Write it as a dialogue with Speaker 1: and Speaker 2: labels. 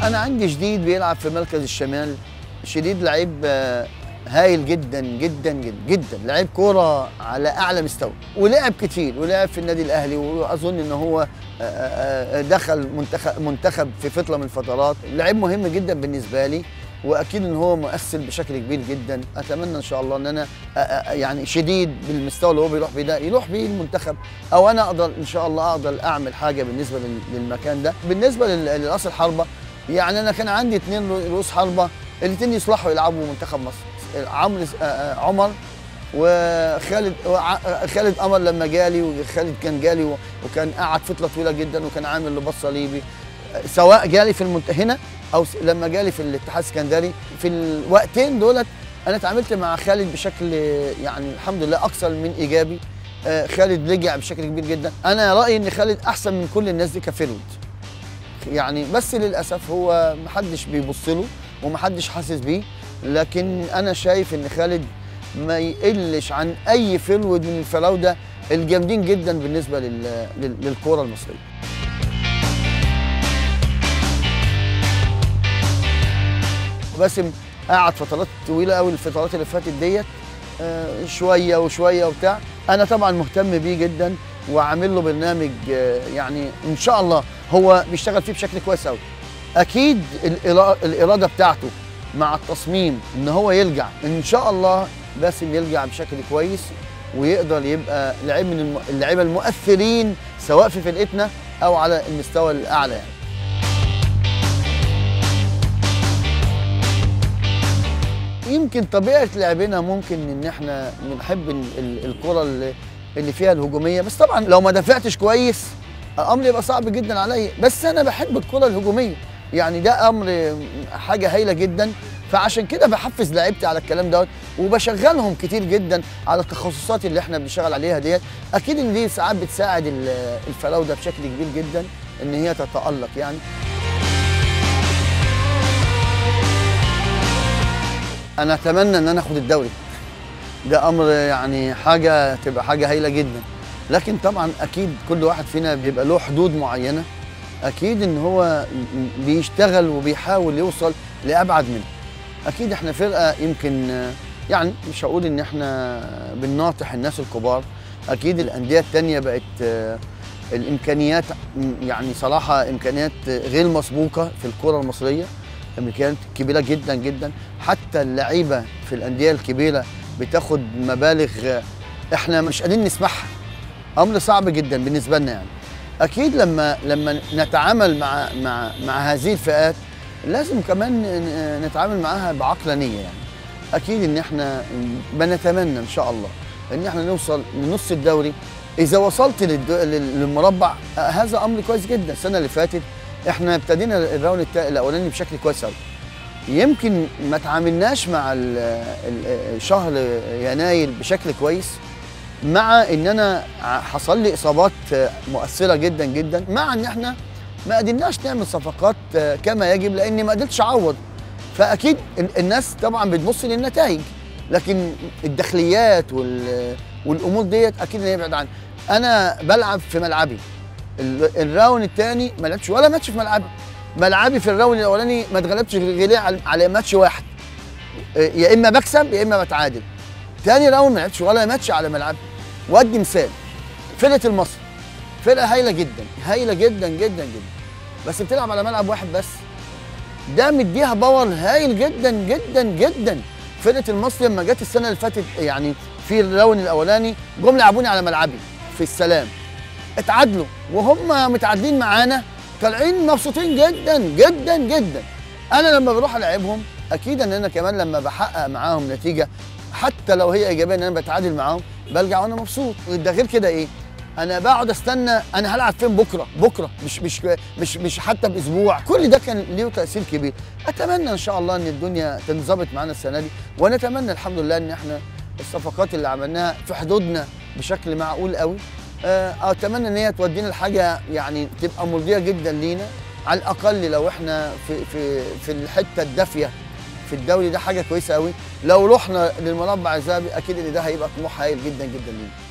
Speaker 1: انا عندي جديد بيلعب في مركز الشمال شديد لعيب آه، هايل جدا جدا جدا جدا لعيب كوره على اعلى مستوى ولعب كتير ولعب في النادي الاهلي واظن ان هو آه، آه، آه، دخل منتخب منتخب في فتره من الفترات لعيب مهم جدا بالنسبه لي واكيد ان هو مؤثر بشكل كبير جدا اتمنى ان شاء الله ان انا آه، آه، يعني شديد بالمستوى اللي هو بيروح بيه ده يروح بيه المنتخب او انا اقدر ان شاء الله اقدر اعمل حاجه بالنسبه لل- للمكان ده بالنسبه لل- لراس الحربه يعني انا كان عندي اثنين رؤوس حربه الاثنين يصلحوا يلعبوا منتخب مصر عمرو آه، آه، عمر وخالد وع- خالد قمر لما جالي وخالد كان جالي و- وكان قعد فتره طويله جدا وكان عامل لباس صليبي سواء جالي في المنت... هنا او س- لما جالي في الاتحاد السكندري في الوقتين دولت انا اتعاملت مع خالد بشكل يعني الحمد لله اكثر من ايجابي آه، خالد رجع بشكل كبير جدا انا رايي ان خالد احسن من كل الناس دي كفيرود يعني بس للاسف هو محدش بيبص له ومحدش حاسس بيه لكن انا شايف ان خالد ما يقلش عن اي فرود من الفراوده الجامدين جدا بالنسبه لل... لل... للكره المصريه باسم قعد فترات طويله قوي الفترات اللي فاتت ديت آه، شويه وشويه وبتاع انا طبعا مهتم بيه جدا وعامل له برنامج آه، يعني ان شاء الله هو بيشتغل فيه بشكل كويس قوي اكيد الإرا- الاراده بتاعته مع التصميم ان هو يرجع ان شاء الله باسم يرجع بشكل كويس ويقدر يبقى لعيب من الم- اللعيبه المؤثرين سواء في فرقتنا او على المستوى الاعلى يعني يمكن طبيعه لعبنا ممكن ان احنا بنحب ال- ال- الكره اللي اللي فيها الهجوميه بس طبعا لو ما دافعتش كويس امر يبقى صعب جدا عليا بس انا بحب الكره الهجوميه يعني ده امر حاجه هايله جدا فعشان كده بحفز لعيبتي على الكلام دوت وبشغلهم كتير جدا على التخصصات اللي احنا بنشتغل عليها ديت اكيد ان دي ساعات بتساعد ال- الفراوده بشكل كبير جدا ان هي تتالق يعني انا اتمنى ان انا اخد الدوري ده امر يعني حاجه تبقى حاجه هايله جدا لكن طبعا اكيد كل واحد فينا بيبقى له حدود معينه اكيد ان هو بيشتغل وبيحاول يوصل لابعد منه اكيد احنا فرقه يمكن آه، يعني مش هقول ان احنا بنناطح الناس الكبار اكيد الانديه التانية بقت آه، الامكانيات م- يعني صراحه امكانيات غير مسبوقه في الكره المصريه امكانيات كبيره جدا جدا حتى اللعيبه في الانديه الكبيره بتاخد مبالغ آه، احنا مش قادرين نسمعها امر صعب جدا بالنسبه لنا يعني اكيد لما لما نتعامل مع مع مع هذه الفئات لازم كمان ن- نتعامل معاها بعقلانيه يعني اكيد ان احنا بنتمنى ان شاء الله ان احنا نوصل لنص الدوري اذا وصلت للد- لل- للمربع آه، هذا امر كويس جدا السنه اللي فاتت احنا ابتدينا الراوند التا- الاولاني بشكل كويس قوي يمكن ما تعاملناش مع ال- ال- شهر يناير بشكل كويس مع ان انا ع- حصل لي اصابات آه، مؤثره جدا جدا مع ان احنا ما قدرناش نعمل صفقات آه، كما يجب لاني ما قدرتش اعوض فاكيد ال- الناس طبعا بتبص للنتائج لكن الداخليات وال- والامور ديت اكيد إن هي يبعد عنها انا بلعب في ملعبي ال- الراوند الثاني ما لعبتش ولا ماتش في ملعبي ملعبي في الراوند الاولاني ما اتغلبتش غير على- على ماتش واحد آه، يا اما بكسب يا اما بتعادل تاني راوند ما لعبتش ولا ماتش على ملعبي وادي مثال فرقه المصري فرقه هايله جدا هايله جدا جدا جدا بس بتلعب على ملعب واحد بس ده مديها باور هايل جدا جدا جدا فرقه المصري لما جت السنه اللي فاتت يعني في الراوند الاولاني جم لعبوني على ملعبي في السلام اتعادلوا وهم متعادلين معانا طالعين مبسوطين جدا جدا جدا انا لما بروح العبهم اكيد ان انا كمان لما بحقق معاهم نتيجه حتى لو هي ايجابيه ان انا بتعادل معاهم برجع وانا مبسوط ده غير كده ايه انا بقعد استنى انا هلعب فين بكره بكره مش مش مش مش حتى باسبوع كل ده كان له تاثير كبير اتمنى ان شاء الله ان الدنيا تنظبط معانا السنه دي ونتمنى الحمد لله ان احنا الصفقات اللي عملناها في حدودنا بشكل معقول قوي آه، اتمنى ان هي تودينا لحاجه يعني تبقى مرضيه جدا لينا على الاقل لو احنا في في في الحته الدافيه في الدوري ده حاجه كويسه قوي لو رحنا للمربع الذهبي اكيد ان ده هيبقى طموح هايل جدا جدا لينا